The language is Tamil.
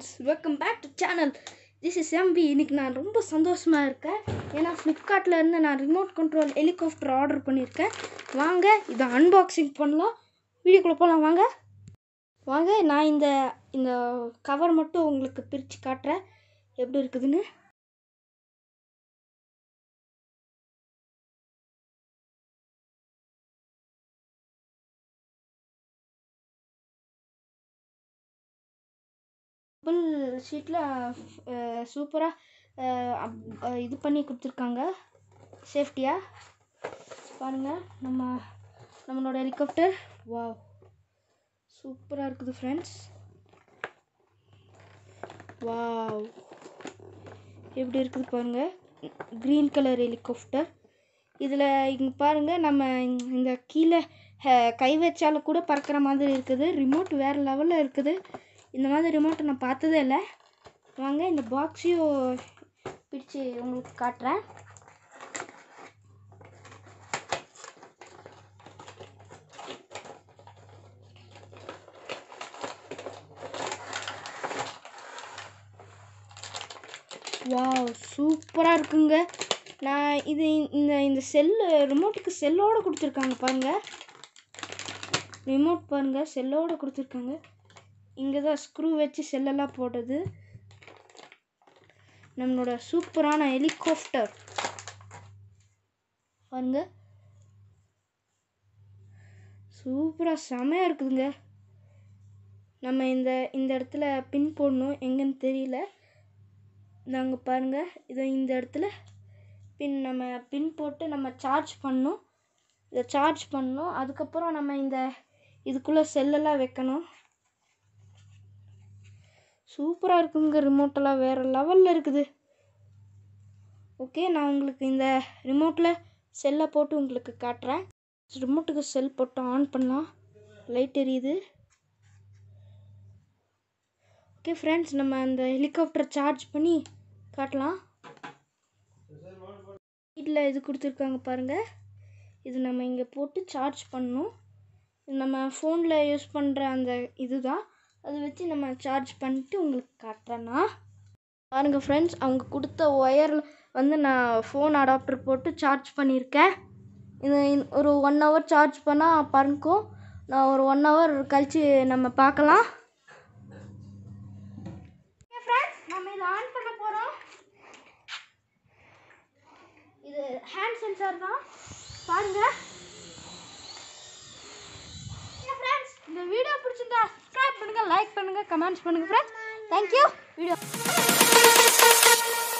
friends welcome back to channel this is M P இன்னைக்கு நான் ரொம்ப சந்தோஷமாக இருக்கேன் ஏன்னா ஃப்ளிப்கார்ட்டில் இருந்து நான் ரிமோட் கண்ட்ரோல் ஹெலிகாப்டர் ஆர்டர் பண்ணியிருக்கேன் வாங்க இதை அன்பாக்சிங் பண்ணலாம் வீடியோக்குள்ளே போகலாம் வாங்க வாங்க நான் இந்த இந்த கவர் மட்டும் உங்களுக்கு பிரித்து காட்டுறேன் எப்படி இருக்குதுன்னு டபுள் ஷீட்டில் சூப்பராக இது பண்ணி கொடுத்துருக்காங்க சேஃப்டியாக பாருங்கள் நம்ம நம்மளோட ஹெலிகாப்டர் வாவ் சூப்பராக இருக்குது ஃப்ரெண்ட்ஸ் வாவ் எப்படி இருக்குது பாருங்கள் க்ரீன் கலர் ஹெலிகாப்டர் இதில் இங்கே பாருங்கள் நம்ம இந்த கீழே அஹ், கை வச்சாலும் கூட பறக்கிற மாதிரி இருக்குது ரிமோட் வேறு லெவலில் இருக்குது இந்த மாதிரி ரிமோட்டை நான் பார்த்ததே இல்லை வாங்க இந்த பாக்ஸையும் பிடிச்சு உங்களுக்கு காட்டுறேன் வாவ் சூப்பராக இருக்குங்க நான் இது இந்த இந்த செல்லு ரிமோட்டுக்கு செல்லோடு கொடுத்துருக்காங்க பாருங்கள் ரிமோட் பாருங்கள் செல்லோடு கொடுத்துருக்காங்க இங்கே தான் ஸ்க்ரூ வச்சு செல்லெல்லாம் போடுறது நம்மளோட சூப்பரான ஹெலிகாப்டர் பாருங்க சூப்பராக செமையாக இருக்குதுங்க நம்ம இந்த இந்த இடத்துல பின் போடணும் எங்கன்னு தெரியல நாங்கள் பாருங்கள் இதை இந்த இடத்துல பின் நம்ம பின் போட்டு நம்ம சார்ஜ் பண்ணணும் இதை சார்ஜ் பண்ணணும் அதுக்கப்புறம் நம்ம இந்த இதுக்குள்ளே செல்லெல்லாம் வைக்கணும் சூப்பராக இருக்குங்க ரிமோட்டெல்லாம் வேறு லெவலில் இருக்குது ஓகே நான் உங்களுக்கு இந்த ரிமோட்டில் செல்லை போட்டு உங்களுக்கு காட்டுறேன் ரிமோட்டுக்கு செல் போட்டு ஆன் பண்ணலாம் லைட் எரியுது ஓகே ஃப்ரெண்ட்ஸ் நம்ம அந்த ஹெலிகாப்டர் சார்ஜ் பண்ணி காட்டலாம் வீட்டில் இது கொடுத்துருக்காங்க பாருங்கள் இது நம்ம இங்கே போட்டு சார்ஜ் பண்ணணும் இது நம்ம ஃபோனில் யூஸ் பண்ணுற அந்த இதுதான் அதை வச்சு நம்ம சார்ஜ் பண்ணிட்டு உங்களுக்கு காட்டுறேன்னா பாருங்கள் ஃப்ரெண்ட்ஸ் அவங்க கொடுத்த ஒயர் வந்து நான் ஃபோன் அடாப்டர் போட்டு சார்ஜ் பண்ணியிருக்கேன் இது இந்த- ஒரு ஒன் ஹவர் சார்ஜ் பண்ணால் பறக்கும் நான் ஒரு ஒன் ஹவர் கழித்து நம்ம பார்க்கலாம் ஃப்ரெண்ட்ஸ் நம்ம இதை ஆன் பண்ண போகிறோம் இது ஹேண்ட் சென்சார் தான் பாருங்கள் ஃப்ரெண்ட்ஸ் இந்த வீடியோ பிடிச்சிருந்தா சப்ஸ்கிரைப் பண்ணுங்க லைக் பண்ணுங்க கமெண்ட்ஸ் பண்ணுங்க ஃப்ரெண்ட்ஸ் தேங்க்யூ வீடியோ